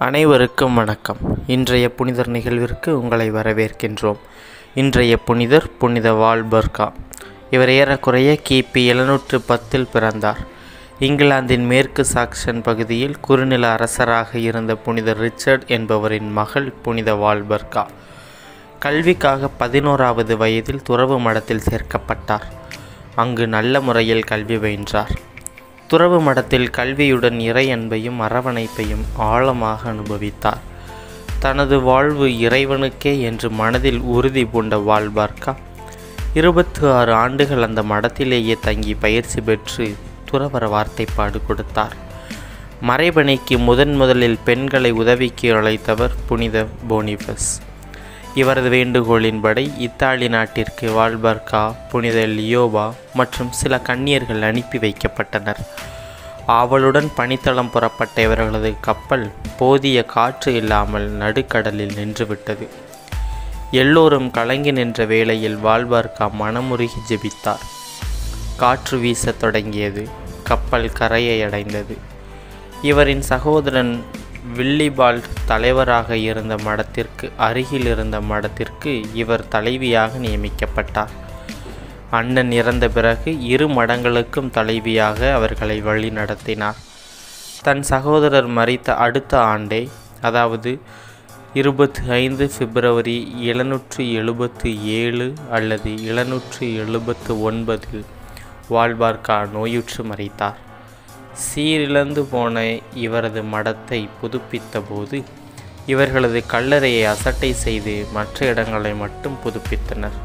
அனைவருக்கும் வணக்கம் இன்றைய புனிதர் நிகழ்விற்கு உங்களை வரவேற்கின்றோம் இன்றைய புனிதர் புனித வால்பர்கா இவர் ஏறக்குறைய கிபி எழுநூற்று பத்தில் பிறந்தார் இங்கிலாந்தின் மேற்கு சாக்சன் பகுதியில் குறுநில அரசராக இருந்த புனித ரிச்சர்ட் என்பவரின் மகள் புனித வால்பர்கா கல்விக்காக பதினோராவது வயதில் துறவு மடத்தில் சேர்க்கப்பட்டார் அங்கு நல்ல முறையில் கல்வி பயின்றார் துறவு மடத்தில் கல்வியுடன் இறை அன்பையும் அரவணைப்பையும் ஆழமாக அனுபவித்தார் தனது வாழ்வு இறைவனுக்கே என்று மனதில் உறுதி பூண்ட வால்பார்க்கா இருபத்தி ஆறு ஆண்டுகள் அந்த மடத்திலேயே தங்கி பயிற்சி பெற்று துறவர வார்த்தைப்பாடு கொடுத்தார் மறைபணிக்கு முதன் முதலில் பெண்களை உதவிக்கு அழைத்தவர் புனித போனிபஸ் இவரது வேண்டுகோளின்படி இத்தாலி நாட்டிற்கு வால்பர்கா புனித லியோபா மற்றும் சில கன்னியர்கள் அனுப்பி வைக்கப்பட்டனர் ஆவலுடன் பனித்தளம் புறப்பட்ட இவர்களது கப்பல் போதிய காற்று இல்லாமல் நடுக்கடலில் நின்றுவிட்டது எல்லோரும் கலங்கி நின்ற வேளையில் வால்பார்க்கா மனமுருகி ஜெபித்தார் காற்று வீசத் தொடங்கியது கப்பல் கரையை அடைந்தது இவரின் சகோதரன் வில்லிபால் தலைவராக இருந்த மடத்திற்கு அருகில் இருந்த மடத்திற்கு இவர் தலைவியாக நியமிக்கப்பட்டார் அண்ணன் இறந்த பிறகு இரு மடங்களுக்கும் தலைவியாக அவர்களை வழி நடத்தினார் தன் சகோதரர் மறித்த அடுத்த ஆண்டே அதாவது இருபத்தி ஐந்து பிப்ரவரி எழுநூற்று எழுபத்து ஏழு அல்லது எழுநூற்று எழுபத்து ஒன்பதில் வால்பார்க்கா நோயுற்று மறித்தார் சீரிழந்து போன இவரது மடத்தை புதுப்பித்த போது இவர்களது கல்லறையை அசட்டை செய்து மற்ற இடங்களை மட்டும் புதுப்பித்தனர்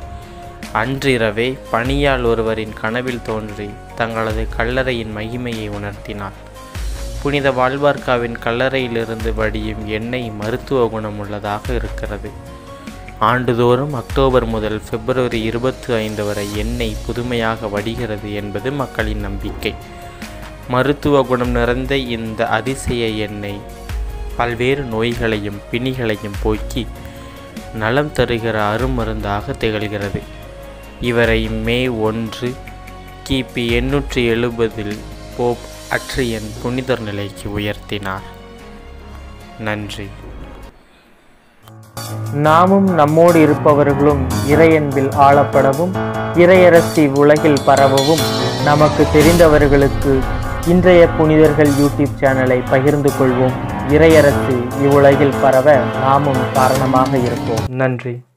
அன்றிரவே பணியால் ஒருவரின் கனவில் தோன்றி தங்களது கல்லறையின் மகிமையை உணர்த்தினார் புனித வால்பார்க்காவின் கல்லறையிலிருந்து வடியும் எண்ணெய் மருத்துவ குணமுள்ளதாக இருக்கிறது ஆண்டுதோறும் அக்டோபர் முதல் பிப்ரவரி இருபத்தி ஐந்து வரை எண்ணெய் புதுமையாக வடிகிறது என்பது மக்களின் நம்பிக்கை மருத்துவ குணம் நிறைந்த இந்த அதிசய எண்ணெய் பல்வேறு நோய்களையும் பிணிகளையும் போக்கி நலம் தருகிற அருமருந்தாக திகழ்கிறது இவரை மே ஒன்று கிபி எண்ணூற்றி எழுபதில் போப் அட்ரியன் புனிதர் நிலைக்கு உயர்த்தினார் நன்றி நாமும் நம்மோடு இருப்பவர்களும் இறையன்பில் ஆளப்படவும் இறையரசி உலகில் பரவவும் நமக்கு தெரிந்தவர்களுக்கு இன்றைய புனிதர்கள் யூடியூப் சேனலை பகிர்ந்து கொள்வோம் இறையரசு இவ்வுலகில் பரவ நாமும் காரணமாக இருப்போம் நன்றி